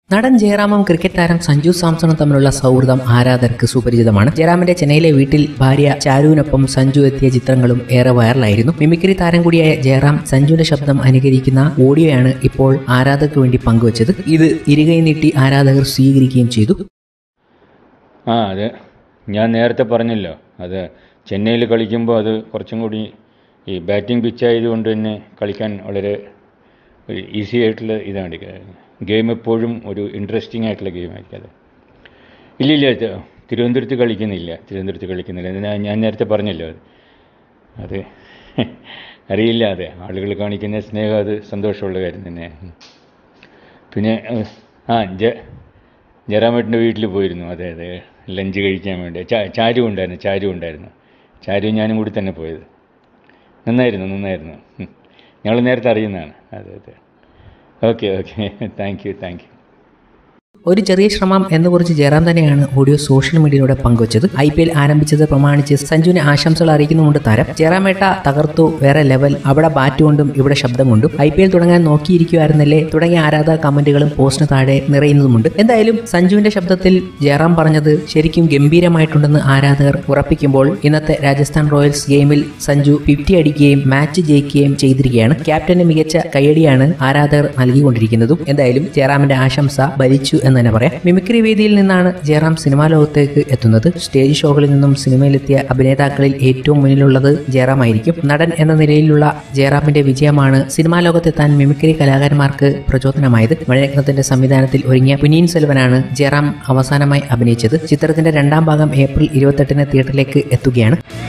നടൻ ജയറാമും ക്രിക്കറ്റ് താരം സഞ്ജു സാംസണും തമ്മിലുള്ള സൗഹൃദം ആരാധകർക്ക് സുപരിചിതമാണ് ജയറാമിന്റെ ചെന്നൈയിലെ വീട്ടിൽ ഭാര്യ ചാരുവിനൊപ്പം സഞ്ജു എത്തിയ ചിത്രങ്ങളും ഏറെ വൈറലായിരുന്നു മിമിക്രി താരം കൂടിയായ ജയറാം സഞ്ജുവിന്റെ ശബ്ദം അനുകരിക്കുന്ന ഓഡിയോയാണ് ഇപ്പോൾ ആരാധകർക്ക് വേണ്ടി പങ്കുവച്ചത് ഇത് ഇരുകൈ നീട്ടി ആരാധകർ സ്വീകരിക്കുകയും ചെയ്തു ആ അത് ഞാൻ നേരത്തെ പറഞ്ഞല്ലോ അത് ചെന്നൈയിൽ കളിക്കുമ്പോൾ അത് കുറച്ചും കൂടി ഈ ബാറ്റിംഗ് പിച്ചായതുകൊണ്ട് തന്നെ കളിക്കാൻ വളരെ ഒരു ഈസി ആയിട്ടുള്ള ഇതാണ് ഗെയിം എപ്പോഴും ഒരു ഇൻട്രസ്റ്റിംഗ് ആയിട്ടുള്ള ഗെയിമായിരിക്കും അത് ഇല്ലില്ല ഇത് തിരുവനന്തപുരത്ത് കളിക്കുന്നില്ല തിരുവനന്തപുരത്ത് കളിക്കുന്നില്ല ഇത് ഞാൻ- ഞാൻ നേരത്തെ പറഞ്ഞല്ലോ അത് അത് അറിയില്ല അതെ ആളുകൾ കാണിക്കുന്ന സ്നേഹം അത് സന്തോഷമുള്ള കാര്യം തന്നെ പിന്നെ ഏഹ്, ആ ജ ജയറാമേട്ടൻ്റെ വീട്ടിൽ പോയിരുന്നു അതെ അതെ ലഞ്ച് കഴിക്കാൻ വേണ്ടി ചാ ചാരു ഉണ്ടായിരുന്നു ചാരു ഉണ്ടായിരുന്നു ചാരു ഞാനും കൂടി തന്നെ പോയത് നന്നായിരുന്നു നന്നായിരുന്നു ഉം. ഞങ്ങൾ നേരത്തെ അറിയുന്നതാണ് അതെ അതെ okay okay thank you thank you ഒരു ചെറിയ ശ്രമം എന്ന് കുറിച്ച് ജയറാം തന്നെയാണ് ഓഡിയോ സോഷ്യൽ മീഡിയയിലൂടെ പങ്കുവച്ചത് ഐ പി എൽ ആരംഭിച്ചത് പ്രമാണിച്ച് സഞ്ജുവിന് ആശംസകൾ അറിയിക്കുന്നുമുണ്ട് താരം ജയറാമേട്ട തകർത്തു വേറെ ലെവൽ അവിടെ ബാറ്റ് കൊണ്ടും ഇവിടെ ശബ്ദം കൊണ്ടും ഐ പി എൽ തുടങ്ങാൻ നോക്കിയിരിക്കുമായിരുന്നല്ലേ തുടങ്ങിയ ആരാധക കമന്റുകളും പോസ്റ്റിന് താഴെ നിറയുന്നതുമുണ്ട് എന്തായാലും സഞ്ജുവിന്റെ ശബ്ദത്തിൽ ജയറാം പറഞ്ഞത് ശരിക്കും ഗംഭീരമായിട്ടുണ്ടെന്ന് ആരാധകർ ഉറപ്പിക്കുമ്പോൾ ഇന്നത്തെ രാജസ്ഥാൻ റോയൽസ് ഗെയിമിൽ സഞ്ജു ഫിഫ്റ്റി അടിക്കുകയും മാച്ച് ജയിക്കുകയും ചെയ്തിരിക്കുകയാണ് ക്യാപ്റ്റന് മികച്ച കയ്യടിയാണ് ആരാധകർ നൽകിക്കൊണ്ടിരിക്കുന്നതും എന്തായാലും ജയറാമിന്റെ ആശംസ ഭരിച്ചു എന്ന് തന്നെ പറയാം മിമിക്രി വേദിയിൽ നിന്നാണ് ജയറാം സിനിമാ ലോകത്തേക്ക് എത്തുന്നത് സ്റ്റേജ് ഷോകളിൽ നിന്നും സിനിമയിലെത്തിയ അഭിനേതാക്കളിൽ ഏറ്റവും മുന്നിലുള്ളത് ജയറാം ആയിരിക്കും നടൻ എന്ന നിലയിലുള്ള ജയറാമിന്റെ വിജയമാണ് സിനിമാ ലോകത്തെത്താൻ മിമിക്രി കലാകാരന്മാർക്ക് പ്രചോദനമായത് മണിരത്നത്തിന്റെ സംവിധാനത്തിൽ ഒരുങ്ങിയ പുനീൻ സെൽവനാണ് ജയറാം അവസാനമായി അഭിനയിച്ചത് ചിത്രത്തിന്റെ രണ്ടാം ഭാഗം ഏപ്രിൽ ഇരുപത്തെട്ടിന് തിയേറ്ററിലേക്ക് എത്തുകയാണ്